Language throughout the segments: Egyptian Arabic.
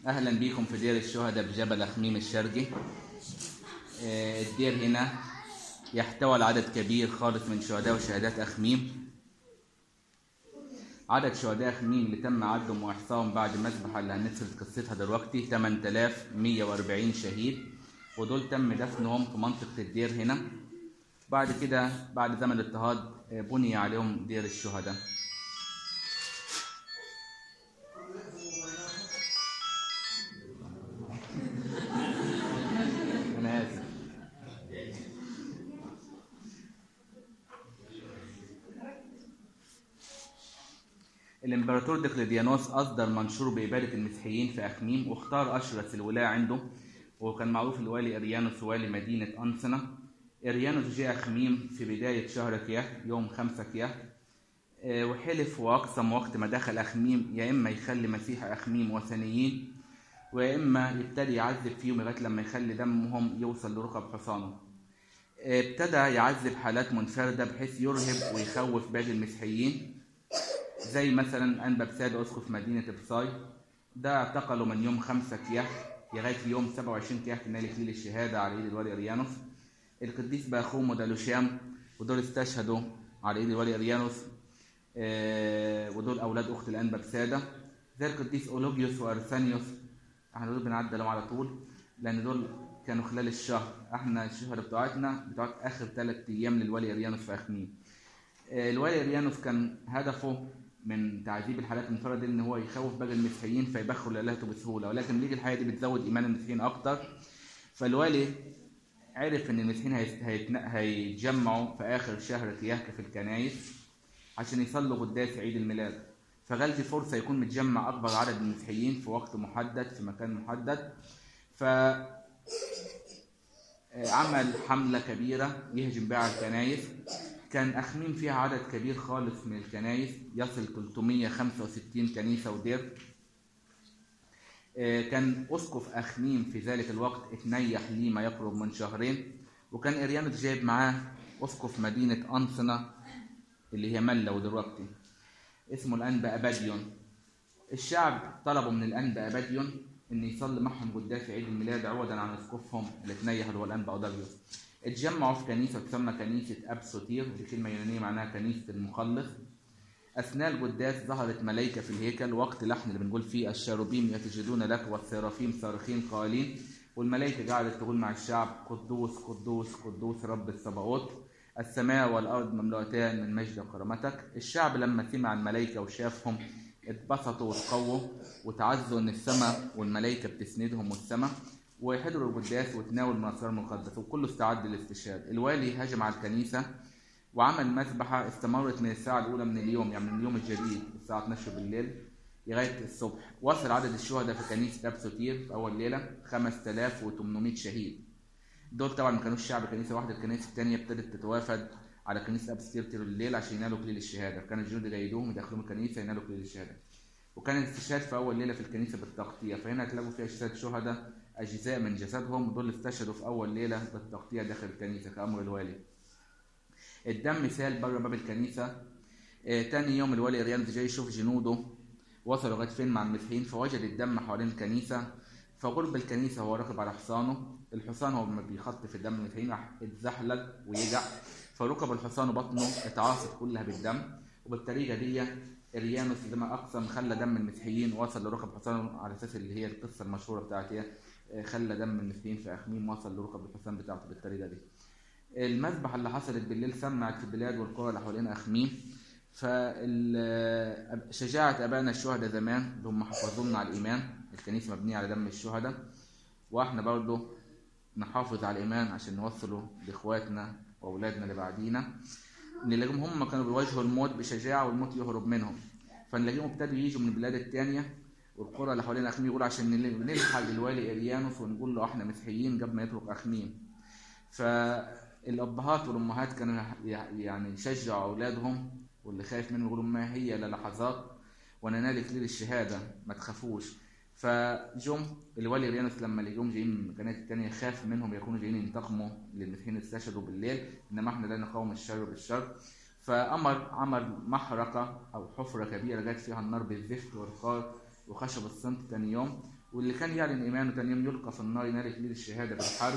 أهلا بيكم في دير الشهداء بجبل أخميم الشرقي آه، الدير هنا يحتوي على عدد كبير خالص من شهداء وشهادات أخميم عدد شهداء أخميم اللي تم عدهم وإحصائهم بعد المذبحة اللي هنسرد قصتها دلوقتي 8140 شهيد ودول تم دفنهم في منطقة الدير هنا بعد كده بعد زمن الاضطهاد آه، بني عليهم دير الشهداء أنا آسف الإمبراطور دقلديانوس أصدر منشور بإبادة المسيحيين في أخميم واختار أشرس الولاة عنده وكان معروف الوالي إريانوس والي مدينة أنصنة إريانوس جاء أخميم في بداية شهر كياه يوم خمسة كياه آه، وحلف وأقسم وقت ما دخل أخميم يا إما يخلي مسيح أخميم وثنيين ويا إما يبتدي يعذب فيهم لغاية لما يخلي دمهم يوصل لركب حصانه ابتدى يعذب حالات منفردة بحيث يرهب ويخوف باقي المسيحيين زي مثلا أنبا بساد أسقف مدينة بصاي ده اعتقله من يوم 5 كياه لغاية يوم 27 كياه في نيل إكليل الشهادة على إيد الوالي أريانوس القديس باخوم ودالوشيام ودول استشهدوا على إيد الوالي أريانوس آه، ودول أولاد أخت الأنبا بسادة زي القديس أولوجيوس وأرسانيوس احنا دول بنعدي لهم على طول لأن دول كانوا خلال الشهر احنا الشهر بتاعتنا بتاعت آخر ثلاث أيام للوالي أريانوس في أخميم آه، الوالي أريانوس كان هدفه من تعذيب الحالات المنفردة ان هو يخوف باقي المسيحيين فيبخروا لالهته بسهوله ولكن ليجي الحياه دي بتزود ايمان المسيحيين اكتر فالوالي عرف ان المسيحيين هيت- هيتن- هيتجمعوا في اخر شهر كياك في الكنايس عشان يصلوا قداس عيد الميلاد فغال دي فرصه يكون متجمع اكبر عدد من المسيحيين في وقت محدد في مكان محدد ف عمل حملة كبيرة يهجم بها على الكنايس كان أخميم فيها عدد كبير خالص من الكنايس يصل 365 كنيسة ودير آه، كان أسقف أخميم في ذلك الوقت اتنيح ليه ما يقرب من شهرين وكان إريانوس جايب معاه أسقف مدينة أنصنة اللي هي ملة ودلوقتي اسمه الأنبا أباديون الشعب طلبوا من الأنبا أباديون إن يصلي معهم قداس عيد الميلاد عوضا عن اسقفهم اللي اتنيح اللي هو الأنبا أوداريوس اتجمعوا في كنيسة تسمى كنيسة أب سوتير ودي كلمة يونانية معناها كنيسة المخلص أثناء القداس ظهرت ملائكة في الهيكل وقت لحن اللي بنقول فيه الشاروبيم يتجدون لك والسرافيم صارخين قائلين والملائكة قعدت تقول مع الشعب قدوس قدوس قدوس رب الصباوت السماء والأرض مملوءتان من مجد كرامتك الشعب لما سمع الملائكة وشافهم اتبسطوا وتقووا وتعزوا ان السماء والملائكة بتسندهم والسماء وحضروا القداس وتناول من الأسرار المقدسة وكله استعد للاستشهاد الوالي هجم على الكنيسة وعمل مسبحة استمرت من الساعة الأولى من اليوم يعني من اليوم الجديد الساعة 12 بالليل لغاية الصبح وصل عدد الشهداء في كنيسة أب سوتير في أول ليلة 5800 شهيد دول طبعا ما كانوش شعب كنيسة واحدة الكنيسة الثانية ابتدت تتوافد على كنيسة أب سوتير طول الليل عشان ينالوا كليل الشهادة كان الجنود يجيدوهم يدخلوهم الكنيسة ينالوا كليل الشهادة وكان الاستشهاد في أول ليلة في الكنيسة بالتغطية فهنا هتلاقوا فيها أجساد شهداء أجزاء من جسدهم ودول استشهدوا في أول ليلة بالتغطية داخل الكنيسة كأمر الوالي الدم سال بره باب الكنيسة آه، تاني يوم الوالي إريانوس جاي يشوف جنوده وصلوا لغاية فين مع المسيحيين فوجد الدم حوالين الكنيسة فقرب الكنيسة وهو راكب على حصانه الحصان هو لما بيخط في الدم المسيحيين راح اتزحلق ويجع فركب الحصان وبطنه اتعاصت كلها بالدم وبالطريقة دي إريانوس زي ما أقسم خلى دم المسيحيين وصل لركب حصانه على أساس اللي هي القصة المشهورة بتاعت هي آه، خلى دم المسيحيين في أخميم وصل لركب الحصان بتاعته بالطريقة دي المذبحة اللي حصلت بالليل سمعت في البلاد والقرى اللي حوالين أخميم فشجاعة أبائنا الشهداء زمان اللي هم حفظوا لنا على الإيمان الكنيسة مبنية على دم الشهداء وإحنا برضه نحافظ على الإيمان عشان نوصله لإخواتنا وأولادنا اللي بعدينا نلاقيهم هم كانوا بيواجهوا الموت بشجاعة والموت يهرب منهم فنلاقيهم ابتدوا يجوا من البلاد التانية والقرى اللي حوالين أخميم يقولوا عشان نل- نلحق الوالي إريانوس ونقول له إحنا مسيحيين قبل ما يترك أخميم فالأبهات والأمهات كانوا يح- يعني يشجعوا أولادهم واللي خايف منهم يقولوا ما هي إلا لحظات وننال كليل الشهادة ما تخافوش فجم الوالي ريانوس لما لقيهم جايين من المكانات التانية خاف منهم يكونوا جايين ينتقموا للمسيحيين اللي استشهدوا بالليل إنما إحنا لا نقاوم الشر بالشر فأمر عمل محرقة أو حفرة كبيرة جت فيها النار بالزفت والقار وخشب الصمت تاني يوم واللي كان يعلن إيمانه تاني يوم يلقى في النار ينال إكليل الشهادة بالحرب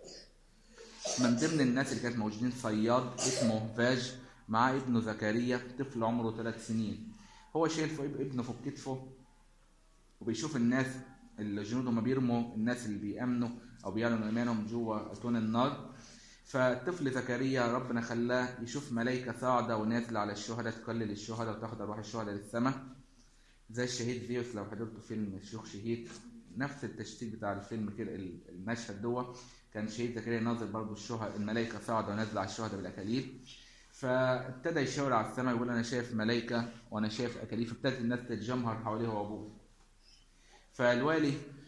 من ضمن الناس اللي كانت موجودين صياد اسمه فاج مع ابنه زكريا طفل عمره ثلاث سنين هو شايل فوق ابنه فوق كتفه وبيشوف الناس اللي جنودهم بيرموا الناس اللي بيأمنوا أو بيعلنوا إيمانهم جوه أتون النار فالطفل زكريا ربنا خلاه يشوف ملائكة صاعدة ونازلة على الشهداء تقلل الشهداء وتاخد أرواح الشهداء للسماء زي الشهيد زيوس لو حضرتوا فيلم الشيوخ شهيد نفس التشتيت بتاع الفيلم كده المشهد دوت كان شهيد زكريا ناظر برضه الشهداء الملائكة صاعدة ونازلة على الشهداء بالأكاليل فابتدى يشاور على السماء يقول أنا شايف ملائكة وأنا شايف أكاليل فابتدت الناس تتجمهر حواليه وأبوه فالوالي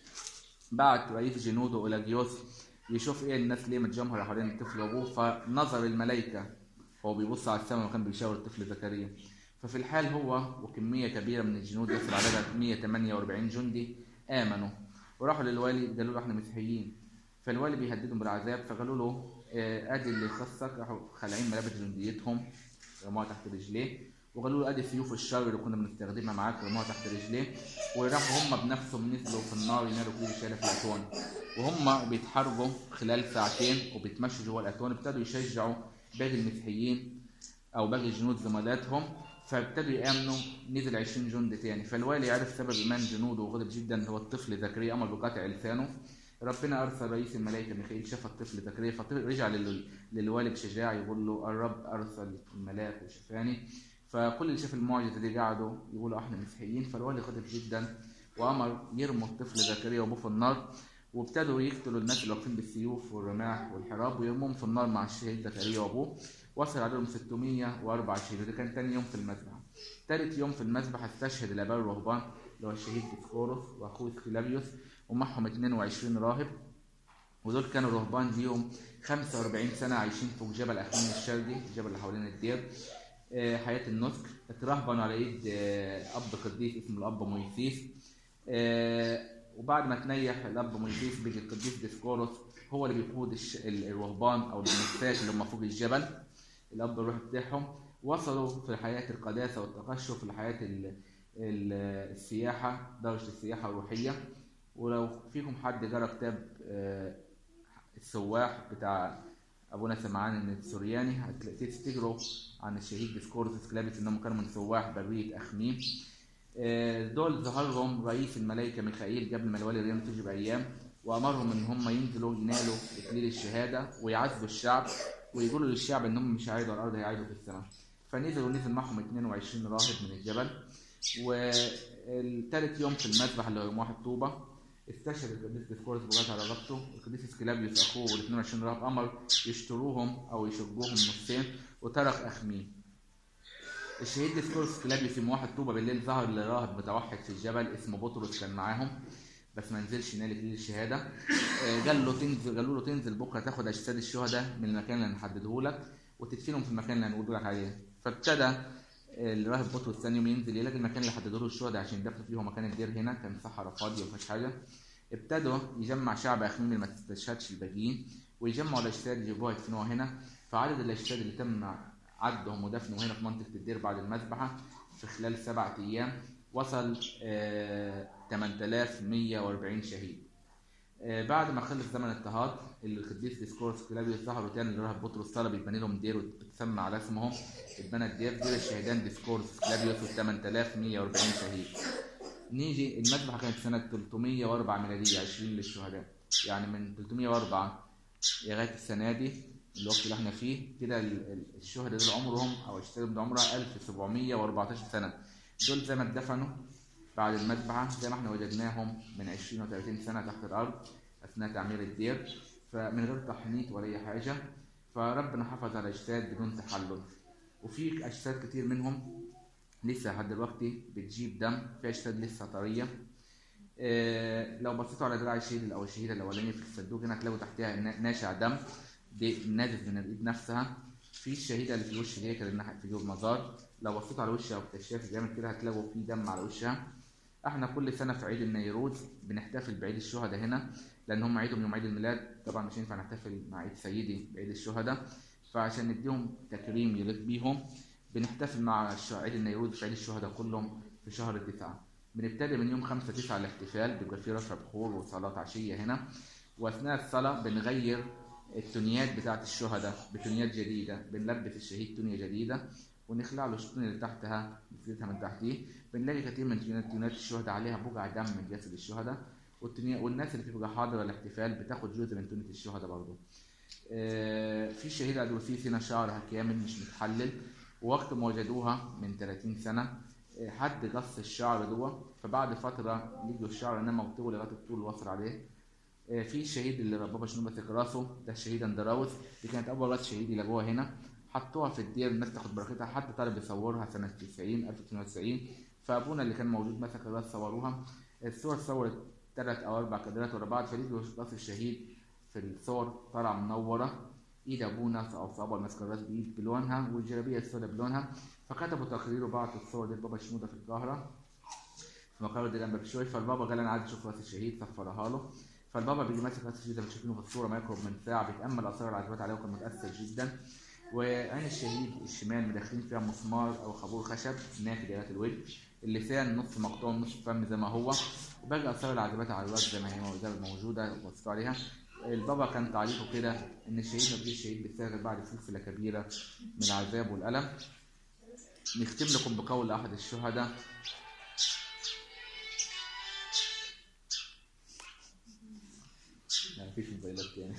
بعت رئيس جنوده إلى جيوس يشوف ايه الناس ليه متجمهره حوالين الطفل وابوه فنظر الملائكه وهو بيبص على السماء وكان بيشاور الطفل زكريا ففي الحال هو وكميه كبيره من الجنود يصل عددها 148 جندي امنوا وراحوا للوالي قالوا له احنا مسيحيين فالوالي بيهددهم بالعذاب فقالوا له آه، ادي اللي خصك راحوا خالعين ملابس جنديتهم رموها تحت رجليه وقالوا له ادي سيوف الشر اللي كنا بنستخدمها معاك رموها تحت رجليه وراحوا هم بنفسهم نزلوا في النار ينالوا كل الشهاده في الاتون وهم بيتحاربوا خلال ساعتين وبيتمشوا جوه الاتون ابتدوا يشجعوا باقي المسيحيين او باقي الجنود زملاتهم فابتدوا يامنوا نزل 20 جندي تاني فالوالي عرف سبب ايمان جنوده وغضب جدا هو الطفل زكريا امر بقطع لسانه ربنا ارسل رئيس الملائكه ميخائيل شاف الطفل زكريا فرجع لل- للوالي بشجاعه يقول له الرب ارسل الملاك وشفاني فكل اللي شاف المعجزه دي قعدوا يقولوا احنا مسيحيين فالوالي غضب جدا وامر يرموا الطفل زكريا وابوه في النار وابتدوا يقتلوا الناس اللي واقفين بالسيوف والرماح والحراب ويرموهم في النار مع الشهيد زكريا وابوه وصل عددهم 604 شهيد وده كان تاني يوم في المذبح تالت يوم في المذبح استشهد الاباء الرهبان اللي هو الشهيد ديسكوروس واخوه سكيلابيوس ومعهم 22 راهب ودول كانوا رهبان ليهم 45 سنة عايشين فوق جبل أخين الشرقي الجبل اللي حوالين الدير آه، حياة النسك اترهبنوا على ايد آه، اب قديس اسمه الاب مويسيس آه، وبعد ما تنيح الاب مويسيس بيجي القديس ديسكوروس هو اللي بيقود الش- ال- الرهبان او المساك اللي هم فوق الجبل الاب الروحي بتاعهم وصلوا في حياة القداسة والتقشف لحياة ال- ال- السياحة درجة السياحة الروحية ولو فيكم حد قرا كتاب آه، السواح بتاع ابونا سمعان السورياني هتلاقيه تقروا عن الشهيد ديسكورس سكلابس انهم كانوا من سواح بريه اخميم آه، دول ظهرهم رئيس الملائكه ميخائيل قبل ما الوالي ريم تجي بايام وامرهم ان هم ينزلوا ينالوا اكليل الشهاده ويعذبوا الشعب ويقولوا للشعب انهم مش هيعيدوا على الارض هيعيدوا في السماء فنزلوا نزل معهم 22 راهب من الجبل والثالث يوم في المذبح اللي هو يوم واحد طوبه استشهد القديس ديسكورس بغاية على رقبته والقديس اسكلابيوس اخوه وال 22 راهب امر يشتروهم او يشقوهم نصين وترك اخميم الشهيد ديسكورس كلابيوس يوم واحد طوبه بالليل ظهر لراهب متوحد في الجبل اسمه بطرس كان معاهم بس ما نزلش ينال اكليل الشهاده آه، قال له تنزل قالوا له تنزل بكره تاخد اجساد الشهداء من المكان اللي هنحدده لك وتدفنهم في المكان اللي هنقول لك عليه فابتدى الراهب بطرس ثاني يوم ينزل يلاقي المكان اللي حددوا له الشهداء عشان يدفنوا فيه هو مكان الدير هنا كان صحراء فاضيه ما فيهاش حاجه ابتدوا يجمع شعب اخميم اللي ما استشهدش الباقيين ويجمعوا الاجساد يجيبوها يدفنوها هنا فعدد الاجساد اللي تم عدهم ودفنهم هنا في منطقه الدير بعد المذبحه في خلال سبعة ايام وصل آه 8140 شهيد آه، بعد ما خلص زمن اضطهاد القديس ديسكورس كلابيوس ظهروا تاني لراهب بطرس طلب يتبني لهم دير وتسمى على اسمهم اتبنى الدير دير الشهيدان ديسكورس كلابيوس و 8140 شهيد نيجي المذبحة كانت سنة 304 ميلادية 20 للشهداء يعني من 304 لغاية السنة دي الوقت اللي احنا فيه كده ال- ال- الشهداء دول عمرهم او اشتغلوا من عمرها 1714 سنة دول زي ما اتدفنوا بعد المذبحة زي ما احنا وجدناهم من 20 و 30 سنة تحت الأرض أثناء تعمير الدير فمن غير تحنيط ولا أي حاجة فربنا حفظ على الأجساد بدون تحلل وفي أجساد كتير منهم لسه لحد دلوقتي بتجيب دم في أجساد لسه طرية آه، لو بصيتوا على دراع الشهيد او الشهيده الاولانيه في الصندوق هنا هتلاقوا تحتها نا- ناشع دم دي نازل من الايد نفسها في الشهيده اللي في الوش دي كانت ناحيه في جوه المزار لو بصيتوا على وشها وكشاف جامد كده هتلاقوا في دم على وشها احنا كل سنه في عيد النيروز بنحتفل بعيد الشهداء هنا لان هم عيدهم يوم عيد الميلاد طبعا مش ينفع نحتفل مع عيد سيدي بعيد الشهداء فعشان نديهم تكريم يليق بيهم بنحتفل مع الش- عيد النيروز في عيد الشهداء كلهم في شهر تسعة بنبتدي من يوم 5 9 الاحتفال بيبقى فيه رفع بخور وصلاة عشية هنا وأثناء الصلاة بنغير التونيات بتاعة الشهداء بتونيات جديدة بنلبس الشهيد تونية جديدة ونخلع له التونية اللي تحتها نفردها من تحتيه بنلاقي كتير من تونيات تونيات الشهداء عليها بقع دم من جسد الشهداء والتونية والناس اللي بتبقى حاضرة الاحتفال بتاخد جزء من تونية الشهداء برضه. آه، في شهيدة أدولفيس هنا شعرها كامل مش متحلل ووقت ما وجدوها من 30 سنة آه، حد قص الشعر جوه فبعد فترة لقوا الشعر نما وطول لغاية الطول وصل عليه آه، في الشهيد اللي بابا شنو ماسك راسه ده الشهيد اندراوس دي كانت اول راس شهيد يلاقوها هنا حطوها في الدير الناس تاخد بركتها حد طلب يصورها سنه 90 1990 فابونا اللي كان موجود مسك الراس صوروها الصور صورت ثلاث او اربع كادرات ورا بعض فلقوا راس الشهيد في الصور طالعه منوره ايد ابونا او صابع ماسك الراس بايد بلونها والجلابيه السوداء بلونها فكتبوا تقرير وبعتوا الصور دي لبابا شنوده في القاهره في مقر دي جنب بشوي فالبابا قال انا عايز اشوف راس الشهيد صفرها له فالبابا بيجي ماسك راس الشهيد اللي شايفينه في الصوره ما يقرب من ساعه بيتامل اثار العذابات عليه وكان متاثر جدا وعين الشهيد الشمال مدخلين فيها مسمار او خابور خشب نافي جهات الوجه اللسان نص مقطوع نص فم زي ما هو وباقي اثار العذابات على الراس زي ما هي زي ما موجوده وبصوا عليها البابا كان تعليقه كده ان الشهيد ما بيجيش شهيد بالساغر بعد سلسله كبيره من العذاب والالم نختم لكم بقول احد الشهداء لا مفيش موبايلات تاني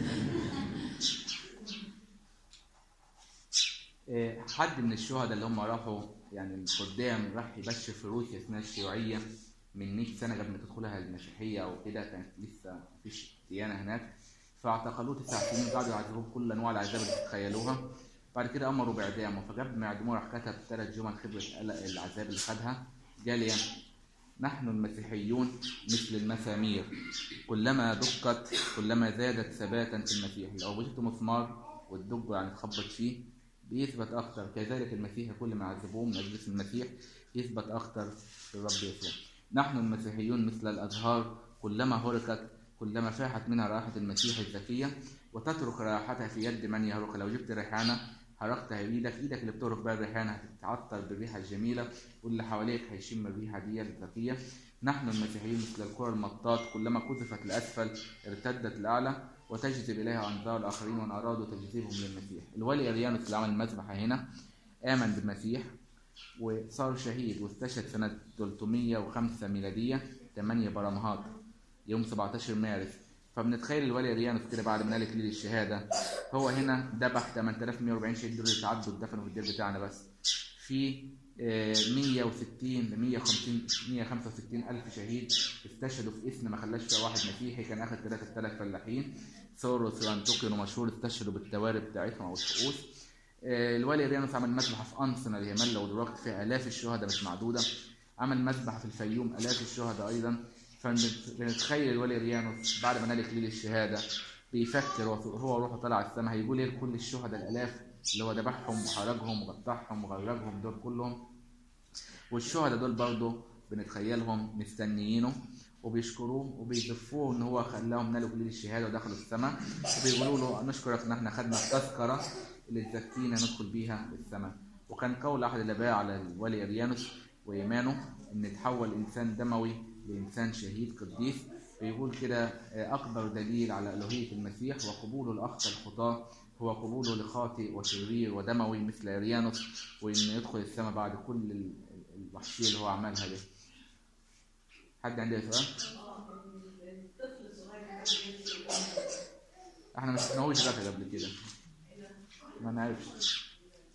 إيه، حد من الشهداء اللي هم راحوا يعني القدام راح يبشر في روسيا اسمها الشيوعية من 100 سنة قبل ما تدخلها المسيحية أو كده كانت لسه مفيش ديانة هناك فاعتقلوه تسع سنين قعدوا يعذبوه بكل أنواع العذاب اللي تتخيلوها بعد كده أمروا بإعدامه فقبل ما يعدموه راح كتب ثلاث جمل خبرة العذاب اللي خدها قال يا نحن المسيحيون مثل المسامير كلما دقت كلما زادت ثباتا في المسيح لو وجدت مسمار والدق يعني تخبط فيه بيثبت اكتر كذلك المسيح كل ما عذبوه من اجل اسم المسيح يثبت اكتر في الرب يسوع نحن المسيحيون مثل الازهار كلما هرقت كلما فاحت منها رائحه المسيح الزكيه وتترك رائحتها في يد من يهرق لو جبت ريحانه هرقتها بايدك ايدك اللي بتهرق بها الريحانه هتتعطر بالريحه الجميله واللي حواليك هيشم الريحه دي الزكيه نحن المسيحيين مثل الكرة المطاط كلما قذفت لأسفل ارتدت لأعلى وتجذب إليها أنظار الآخرين وإن أرادوا تجذيبهم للمسيح الولي أريانوس اللي عمل المذبحة هنا آمن بالمسيح وصار شهيد واستشهد سنة 305 ميلادية 8 برمهات يوم 17 مارس فبنتخيل الولي أريانوس كده بعد ما نال إكليل الشهادة هو هنا ذبح 8140 شهيد دول اتعدوا اتدفنوا في الدير بتاعنا بس في آه، 160 ل 150 165 ألف شهيد استشهدوا في اسم ما خلاش فيها واحد مسيحي كان آخر ثلاثة ثلاث فلاحين سورس وأنتوكيون ومشهور استشهدوا بالتوارب بتاعتهم أو الطقوس آه، الوالي ريانوس عمل مذبحة في أنصنة اللي هي ملة ودلوقتي فيها آلاف الشهداء مش معدودة عمل مذبحة في الفيوم آلاف الشهداء أيضا فبنتخيل الوالي ريانوس بعد ما نال إكليل الشهادة بيفكر وهو- هو روحه طالع السماء هيقول ايه لكل الشهداء الالاف اللي هو ذبحهم وحرجهم وقطعهم وغرقهم دول كلهم والشهداء دول برضه بنتخيلهم مستنيينه وبيشكروه وبيضيفوه ان هو خلاهم نالوا كليل الشهاده ودخلوا السماء وبيقولوا له نشكرك ان احنا خدنا التذكره اللي تزكينا ندخل بيها السماء وكان قول احد الاباء على الولي اريانوس وايمانه ان تحول انسان دموي لانسان شهيد قديس بيقول كده آه، اكبر دليل على الوهيه المسيح وقبوله لاخطى الخطاه هو قبوله لخاطئ وشرير ودموي مثل اريانوس وان يدخل السماء بعد كل ال- الوحشيه اللي هو عملها دي حد عنده سؤال؟ احنا ما شفناهوش ده قبل كده ما نعرفش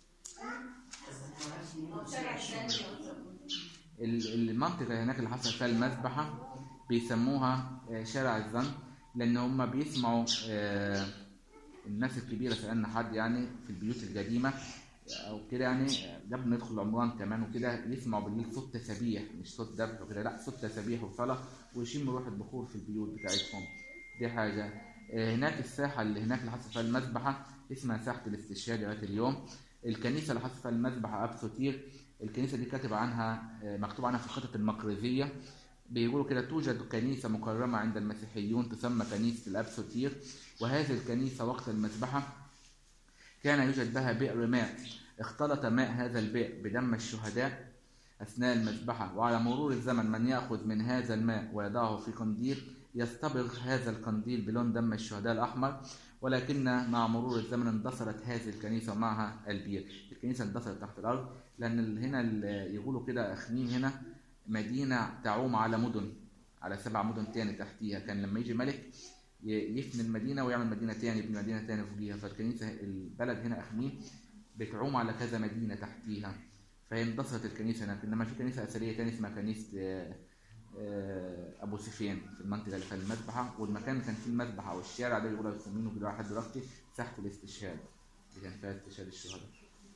ال- المنطقة اللي هناك اللي حصل فيها المذبحة بيسموها آه، شارع الزن لأن هم بيسمعوا آه، الناس الكبيرة سألنا حد يعني في البيوت القديمة أو كده يعني آه، قبل ما يدخل العمران كمان وكده يسمعوا بالليل صوت تسابيح مش صوت ذبح وكده لا صوت تسابيح وصلاة ويشموا روح البخور في البيوت بتاعتهم دي حاجة آه، هناك الساحة اللي هناك اللي حصل فيها المذبحة اسمها ساحة الاستشهاد لغاية اليوم الكنيسة اللي حصل فيها المذبحة أبسوتير الكنيسة دي كاتب عنها آه، مكتوب عنها في الخطط المقرزية بيقولوا كده توجد كنيسة مكرمة عند المسيحيون تسمى كنيسة الأبسوتير وهذه الكنيسة وقت المذبحة كان يوجد بها بئر ماء اختلط ماء هذا البئر بدم الشهداء أثناء المذبحة وعلى مرور الزمن من يأخذ من هذا الماء ويضعه في قنديل يصطبغ هذا القنديل بلون دم الشهداء الأحمر ولكن مع مرور الزمن اندثرت هذه الكنيسة ومعها البير الكنيسة اندثرت تحت الأرض لأن ال- هنا ال- يقولوا كده أخميم هنا مدينة تعوم على مدن على سبع مدن تاني تحتيها كان لما يجي ملك ي- يفني المدينة ويعمل مدينة تاني يبني مدينة تاني فوقيها فالكنيسة البلد هنا أخميم بتعوم على كذا مدينة تحتيها فهي اندثرت الكنيسة هناك إنما في كنيسة أثرية تاني اسمها كنيسة آه، آه، أبو سفيان في المنطقة اللي فيها المذبحة والمكان اللي كان فيه المذبحة والشارع ده يقولوا يسمينه كده لحد دلوقتي ساحة الاستشهاد اللي كان فيها استشهاد الشهداء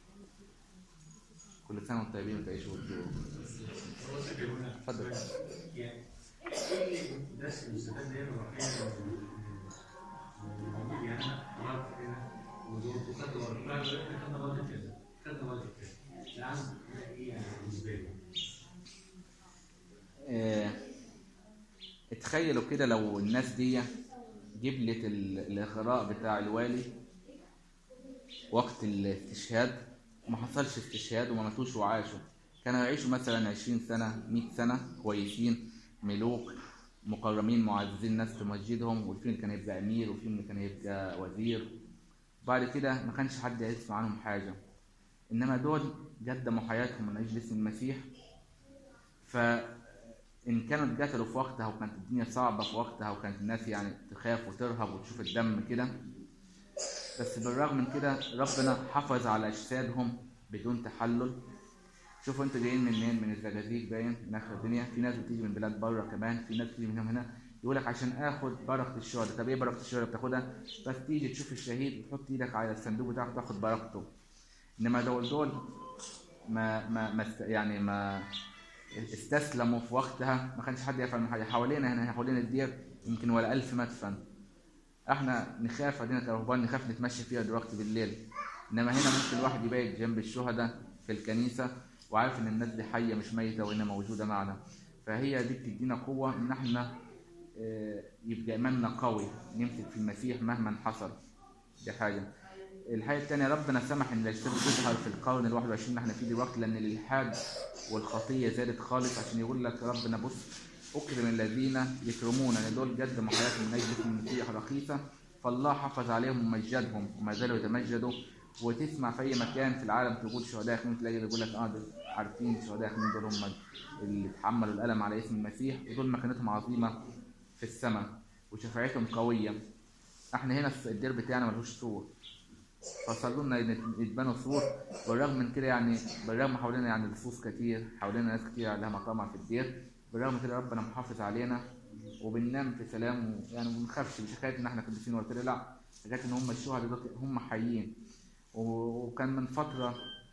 كل سنة وانتم طيبين وتعيشوا وتدوروا اتفضل يعني ايه اللي درس الاستفاده دي الروحيه موجود يعني مرات هنا وزورت وخدت ورقه خدنا وقت كذا خدنا وقت كذا العزم ده ايه يعني بالنسبه لي؟ آه، اتخيلوا كده لو الناس دي جبلت ال- الإغراء بتاع الوالي وقت الاستشهاد وما حصلش استشهاد وما ماتوش وعاشوا كانوا يعيشوا مثلا 20 سنة 100 سنة كويسين ملوك مكرمين معززين ناس في مسجدهم والفيهم اللي كان يبقى أمير وفيهم اللي كان يبقى وزير بعد كده ما كانش حد يسمع عنهم حاجة إنما دول قدموا حياتهم من أجل اسم المسيح فإن كانوا اتقتلوا في وقتها وكانت الدنيا صعبة في وقتها وكانت الناس يعني تخاف وترهب وتشوف الدم كده بس بالرغم من كده ربنا حافظ على أجسادهم بدون تحلل شوفوا انتوا جايين منين من الزجاجيج باين من اخر الدنيا في ناس بتيجي من بلاد بره كمان في ناس بتيجي من هنا هنا يقول لك عشان اخد بركه الشهداء طب ايه بركه الشهداء بتاخدها بس تيجي تشوف الشهيد وتحط ايدك على الصندوق بتاعك تاخد بركته انما دول دول ما ما, ما است- يعني ما استسلموا في وقتها ما كانش حد يفهم حاجه حوالينا هنا حوالين الدير يمكن ولا ألف مدفن احنا نخاف ادينا كرهبان نخاف نتمشى فيها دلوقتي بالليل انما هنا ممكن الواحد يبيت جنب الشهداء في الكنيسه وعارف ان الناس دي حيه مش ميته وهنا موجوده معنا فهي دي بتدينا قوه ان احنا آه، يبقى ايماننا قوي نمسك في المسيح مهما حصل دي حاجه الحاجه الثانيه ربنا سمح ان الاجساد تظهر في القرن ال 21 اللي احنا فيه دلوقتي لان الالحاد والخطيه زادت خالص عشان يقول لك ربنا بص اكرم الذين يكرمون ان دول قدموا حياتهم من اجل اسم المسيح رخيصه فالله حفظ عليهم ومجدهم وما زالوا يتمجدوا وتسمع في اي مكان في العالم تقول شهداء يخمين تلاقي اللي يقول لك اه دول عارفين شهداء يخمين دول هم اللي تحملوا الالم على اسم المسيح ودول مكانتهم عظيمه في السماء وشفاعتهم قويه احنا هنا في الدير بتاعنا ملهوش سور فصلوا لنا يتبنوا سور بالرغم من كده يعني بالرغم حوالينا يعني لصوص كتير حوالينا ناس كتير لها مطامع في الدير بالرغم من كده ربنا محافظ علينا وبننام في سلام و- يعني ما بنخافش مش حكايه ان احنا قديسين ولا كده لا حكايه ان هم الشهداء دول هم حيين و- وكان من فتره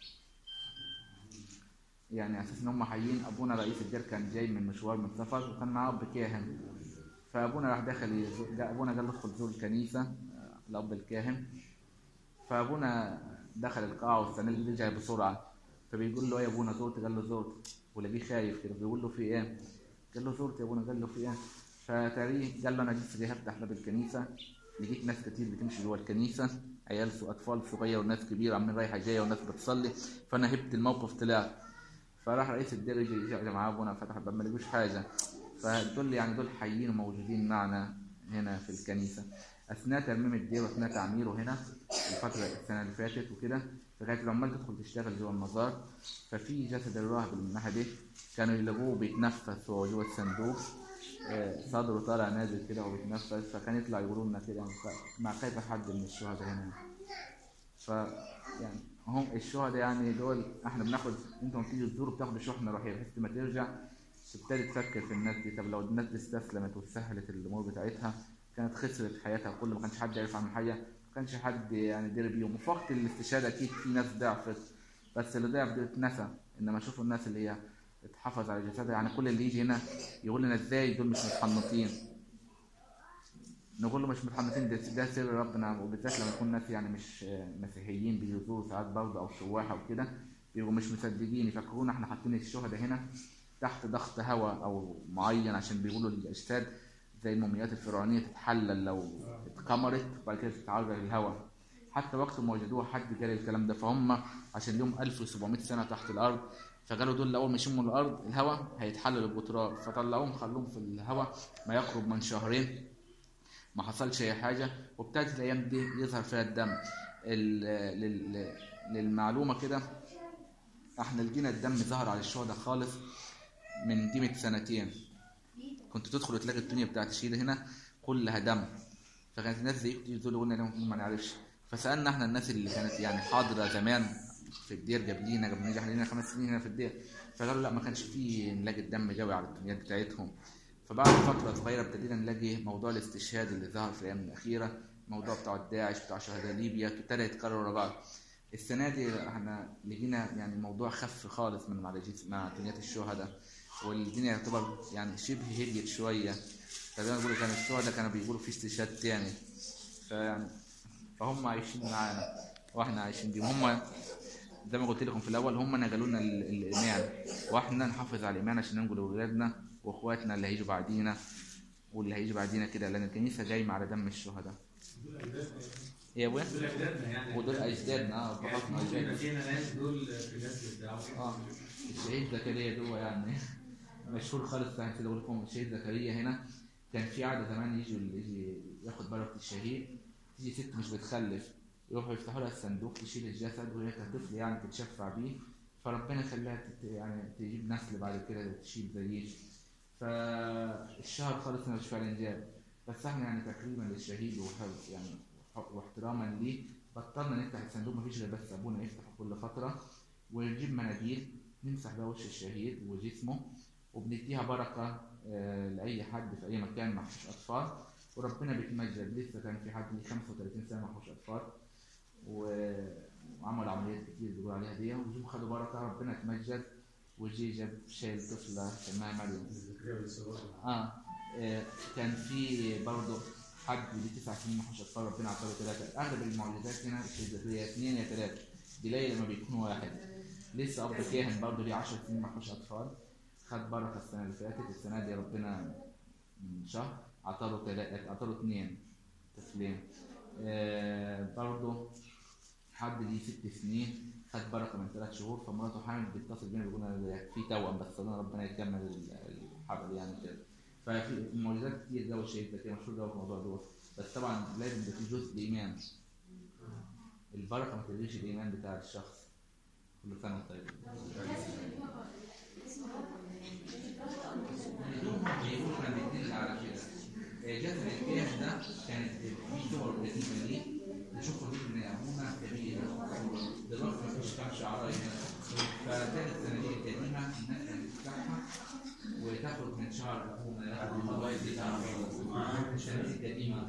يعني اساس ان هم حيين ابونا رئيس الدير كان جاي من مشوار من سفر وكان معاه اب كاهن فابونا راح داخل يزور جا- ابونا قال له ادخل زور الكنيسه آه، الاب الكاهن فابونا دخل القاعه واستنى رجع بسرعه فبيقول له ايه يا ابونا زرت قال له زرت ولقيه خايف كده بيقول له في ايه قال له زرت يا ابونا قال له في ايه فتاريه قال له انا لسه جاي هفتح باب الكنيسه لقيت ناس كتير بتمشي جوه الكنيسه عيال ص- اطفال صغير وناس كبيره عاملين رايحه جايه وناس بتصلي فانا هبت الموقف طلعت فراح رئيس الدير يجي يجي معاه ابونا فتح الباب ما لقوش حاجه فدول يعني دول حيين وموجودين معنا هنا في الكنيسه اثناء ترميم الدير واثناء تعميره هنا الفتره السنه اللي فاتت وكده لغايه العمال تدخل تشتغل جوه المزار ففي جسد الراهب اللي من الناحيه دي كانوا يلاقوه بيتنفس وهو جوه الصندوق آه، صدره طالع نازل كده وهو بيتنفس فكان يطلع يقولوا لنا كده ف- مع كيف حد من الشهداء هنا ف يعني هم الشهداء يعني دول احنا بناخد انتوا لما تيجوا تزوروا بتاخدوا شحنه روحيه بحيث لما ترجع تبتدي تفكر في الناس دي طب لو الناس دي استسلمت وسهلت الامور بتاعتها كانت خسرت حياتها كل ما كانش حد يعرف عنهم حاجه ما كانش حد يعني دير بيهم وفي وقت الاستشهاد اكيد في ناس ضعفت بس اللي ضعف ده اتنسى انما شوفوا الناس اللي هي اتحافظ على جسدها يعني كل اللي يجي هنا يقول لنا ازاي دول مش متحنطين نقول له مش متحنطين ده, ده سر ربنا وبالذات لما يكون ناس يعني مش آه، مسيحيين بيزوروا ساعات برضه او سواح او كده بيبقوا مش مصدقين يفكرونا احنا حاطين الشهداء هنا تحت ضغط هواء او معين عشان بيقولوا الاجساد زي الموميات الفرعونيه تتحلل لو اتكمرت وبعد كده تتعرض للهواء حتى وقت ما وجدوها حد قال الكلام ده فهم عشان لهم 1700 سنه تحت الارض فقالوا دول اول ما يشموا الارض الهواء هيتحللوا بالتراب فطلعوهم خلوهم في الهواء ما يقرب من شهرين ما حصلش اي حاجه وابتدت الايام دي يظهر فيها الدم ال- لل- للمعلومه كده احنا لقينا الدم ظهر على الشهداء خالص من قيمه سنتين كنت تدخل تلاقي الدنيا بتاعت الشهيدة هنا كلها دم فكانت الناس دي يقولوا يقولوا لنا ممكن ما نعرفش فسالنا احنا الناس اللي كانت يعني حاضره زمان في الدير قبلينا قبل ما نيجي احنا لنا خمس سنين هنا في الدير فقالوا لا ما كانش فيه نلاقي الدم قوي على الدنيات بتاعتهم فبعد فتره صغيره ابتدينا نلاقي موضوع الاستشهاد اللي ظهر في الايام الاخيره الموضوع بتاع الداعش بتاع شهداء ليبيا ابتدى يتكرر ورا بعض السنه دي احنا لقينا يعني الموضوع خف خالص من مع مع دنيات الشهداء والدنيا يعتبر يعني شبه هديت شويه فزي ما بيقولوا كان الشهداء كانوا بيقولوا في استشهاد تاني فيعني فهم عايشين معانا واحنا عايشين بيهم هم زي ما قلت لكم في الاول هم نقلوا لنا ال- الايمان واحنا نحافظ على الايمان عشان ننقل لاولادنا واخواتنا اللي هيجوا بعدينا واللي هيجي بعدينا كده لان الكنيسه قايمه على دم الشهداء دول أجدادنا ايه يا ابويا دول أجدادنا يعني ودول اجدادنا اه يعني بحكم ممكن يبقى اجدادنا فينا ناس دول في الناس بتاعه اه الشهيد زكريا جوه يعني مشهور خالص عشان كده اقول لكم الشهيد زكريا هنا كان في عاده زمان يجي اللي يجي ياخد بركه الشهيد تيجي ست مش بتخلف يروحوا يفتحوا لها الصندوق تشيل الجسد وهي كطفل يعني تتشفع بيه فربنا يخليها تت- يعني تجيب نسل بعد كده تشيل زيه فالشهر خالص ما مش فعلا جاب بس احنا يعني تكريما للشهيد وحب يعني وح- واحتراما ليه بطلنا نفتح الصندوق مفيش غير بس ابونا يفتحه كل فتره ونجيب مناديل نمسح بيها وش الشهيد وجسمه وبنديها بركه آه، لاي حد في اي مكان ما فيش اطفال وربنا بيتمجد لسه كان في حد ليه 35 سنه ما فيهوش اطفال و- وعمل عمليات كتير بيقول عليها دي وجم خدوا بركه ربنا اتمجد وجي جاب شايل طفله اسمها مريم اه آه، كان في برضه حد ليه تسع سنين ما فيهوش اطفال ربنا عطاه ثلاثه اغلب المعجزات هنا في يا اثنين يا ثلاثه دليل لما بيكون واحد لسه اب كاهن برضه ليه 10 سنين ما فيهوش اطفال خد بركه السنه اللي فاتت السنه دي ربنا من شهر عطاله ثلاثه عطاله اثنين طفلين آه برضه حد ليه ست سنين خد بركه من ثلاث شهور فمراته حامل بيتصل بينا بيقول انا في توأم بس ربنا ربنا يكمل ال- الحبل يعني كده ففي معجزات كتير جو الشهيد ده كده مشهور جو في الموضوع دوت بس طبعا لازم يبقى في جزء ايمان البركه ما تلغيش الايمان بتاع الشخص كل سنه وانت طيب بيقولوا كان بيدل على كده آه، جسد الكاهن ده كانت في صور قديمه ليه نشوفوا دي من ابونا كبير دلوقتي ما فيش كام شعرايه هنا فكانت الصناديق القديمه الناس كانت تفتحها وتاخد من شعر ابونا ياخد الخوايط بتاع الصناديق القديمه